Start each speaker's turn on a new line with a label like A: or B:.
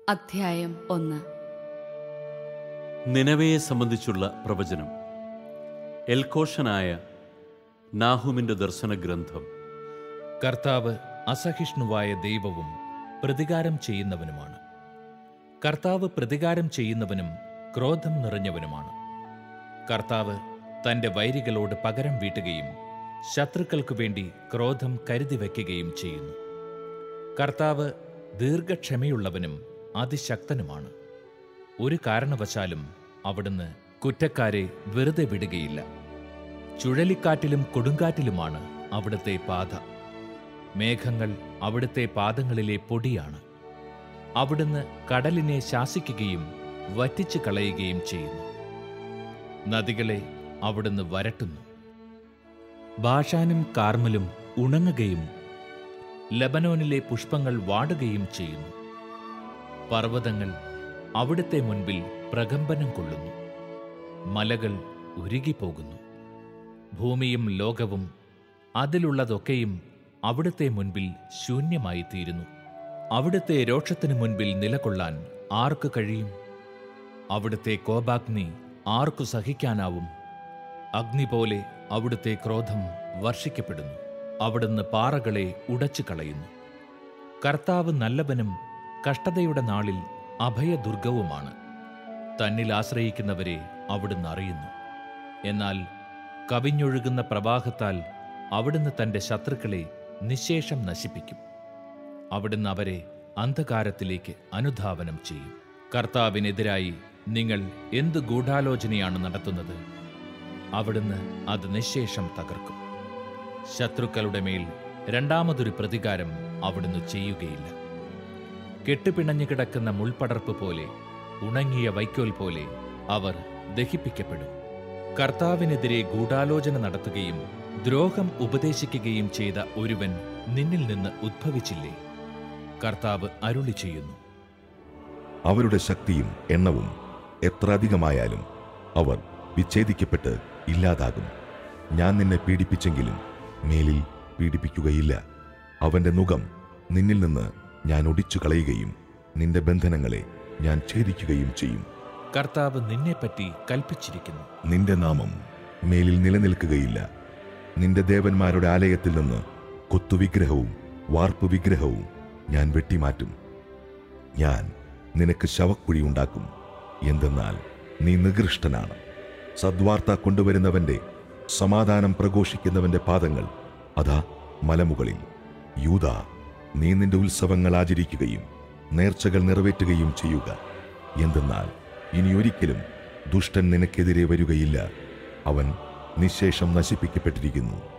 A: അധ്യായം ഒന്ന്
B: നിനവയെ സംബന്ധിച്ചുള്ള പ്രവചനം എൽക്കോഷനായ നാഹുമിന്റെ ദർശന ഗ്രന്ഥം
C: കർത്താവ് അസഹിഷ്ണുവായ ദൈവവും പ്രതികാരം ചെയ്യുന്നവനുമാണ് കർത്താവ് പ്രതികാരം ചെയ്യുന്നവനും ക്രോധം നിറഞ്ഞവനുമാണ് കർത്താവ് തന്റെ വൈരികളോട് പകരം വീട്ടുകയും ശത്രുക്കൾക്കു വേണ്ടി ക്രോധം കരുതി വയ്ക്കുകയും ചെയ്യുന്നു കർത്താവ് ദീർഘക്ഷമയുള്ളവനും അതിശക്തനുമാണ് ഒരു കാരണവശാലും അവിടുന്ന് കുറ്റക്കാരെ വെറുതെ വിടുകയില്ല ചുഴലിക്കാറ്റിലും കൊടുങ്കാറ്റിലുമാണ് അവിടുത്തെ പാത മേഘങ്ങൾ അവിടുത്തെ പാദങ്ങളിലെ പൊടിയാണ് അവിടുന്ന് കടലിനെ ശാസിക്കുകയും വറ്റിച്ചു കളയുകയും ചെയ്യുന്നു നദികളെ അവിടുന്ന് വരട്ടുന്നു ഭാഷാനും കാർമലും ഉണങ്ങുകയും ലബനോനിലെ പുഷ്പങ്ങൾ വാടുകയും ചെയ്യുന്നു പർവ്വതങ്ങൾ അവിടുത്തെ മുൻപിൽ പ്രകമ്പനം കൊള്ളുന്നു മലകൾ ഉരുകിപ്പോകുന്നു ഭൂമിയും ലോകവും അതിലുള്ളതൊക്കെയും അവിടുത്തെ മുൻപിൽ ശൂന്യമായി തീരുന്നു അവിടുത്തെ രോക്ഷത്തിനു മുൻപിൽ നിലകൊള്ളാൻ ആർക്ക് കഴിയും അവിടുത്തെ കോപാഗ്നി ആർക്കു സഹിക്കാനാവും അഗ്നി പോലെ അവിടുത്തെ ക്രോധം വർഷിക്കപ്പെടുന്നു അവിടുന്ന് പാറകളെ ഉടച്ചു കളയുന്നു കർത്താവ് നല്ലവനും കഷ്ടതയുടെ നാളിൽ അഭയദുർഗവുമാണ് തന്നിൽ ആശ്രയിക്കുന്നവരെ അവിടുന്ന് അറിയുന്നു എന്നാൽ കവിഞ്ഞൊഴുകുന്ന പ്രവാഹത്താൽ അവിടുന്ന് തന്റെ ശത്രുക്കളെ നിശേഷം നശിപ്പിക്കും അവിടുന്ന് അവരെ അന്ധകാരത്തിലേക്ക് അനുധാവനം ചെയ്യും കർത്താവിനെതിരായി നിങ്ങൾ എന്ത് ഗൂഢാലോചനയാണ് നടത്തുന്നത് അവിടുന്ന് അത് നിശേഷം തകർക്കും ശത്രുക്കളുടെ മേൽ രണ്ടാമതൊരു പ്രതികാരം അവിടുന്ന് ചെയ്യുകയില്ല കെട്ടുപിണഞ്ഞു കിടക്കുന്ന മുൾപടർപ്പ് പോലെ ഉണങ്ങിയ വൈക്കോൽ പോലെ അവർ ദഹിപ്പിക്കപ്പെടും കർത്താവിനെതിരെ ഗൂഢാലോചന നടത്തുകയും ദ്രോഹം ഉപദേശിക്കുകയും ചെയ്ത ഒരുവൻ നിന്നിൽ നിന്ന് ഉദ്ഭവിച്ചില്ലേ കർത്താവ് അരുളി ചെയ്യുന്നു
D: അവരുടെ ശക്തിയും എണ്ണവും എത്ര അധികമായാലും അവർ വിച്ഛേദിക്കപ്പെട്ട് ഇല്ലാതാകും ഞാൻ നിന്നെ പീഡിപ്പിച്ചെങ്കിലും മേലിൽ പീഡിപ്പിക്കുകയില്ല അവന്റെ മുഖം നിന്നിൽ നിന്ന് ഞാൻ ഒടിച്ചു കളയുകയും നിന്റെ ബന്ധനങ്ങളെ ഞാൻ ഛേദിക്കുകയും ചെയ്യും
C: കർത്താവ് നിന്നെപ്പറ്റി കൽപ്പിച്ചിരിക്കുന്നു
D: നിന്റെ നാമം മേലിൽ നിലനിൽക്കുകയില്ല നിന്റെ ദേവന്മാരുടെ ആലയത്തിൽ നിന്ന് കൊത്തുവിഗ്രഹവും വാർപ്പ് വിഗ്രഹവും ഞാൻ വെട്ടിമാറ്റും ഞാൻ നിനക്ക് ശവക്കുഴി ഉണ്ടാക്കും എന്തെന്നാൽ നീ നികൃഷ്ടനാണ് സദ്വാർത്ത കൊണ്ടുവരുന്നവന്റെ സമാധാനം പ്രഘോഷിക്കുന്നവന്റെ പാദങ്ങൾ അതാ മലമുകളിൽ യൂത നീ നിന്റെ ഉത്സവങ്ങൾ ആചരിക്കുകയും നേർച്ചകൾ നിറവേറ്റുകയും ചെയ്യുക എന്തെന്നാൽ ഇനി ഒരിക്കലും ദുഷ്ടൻ നിനക്കെതിരെ വരികയില്ല അവൻ നിശേഷം നശിപ്പിക്കപ്പെട്ടിരിക്കുന്നു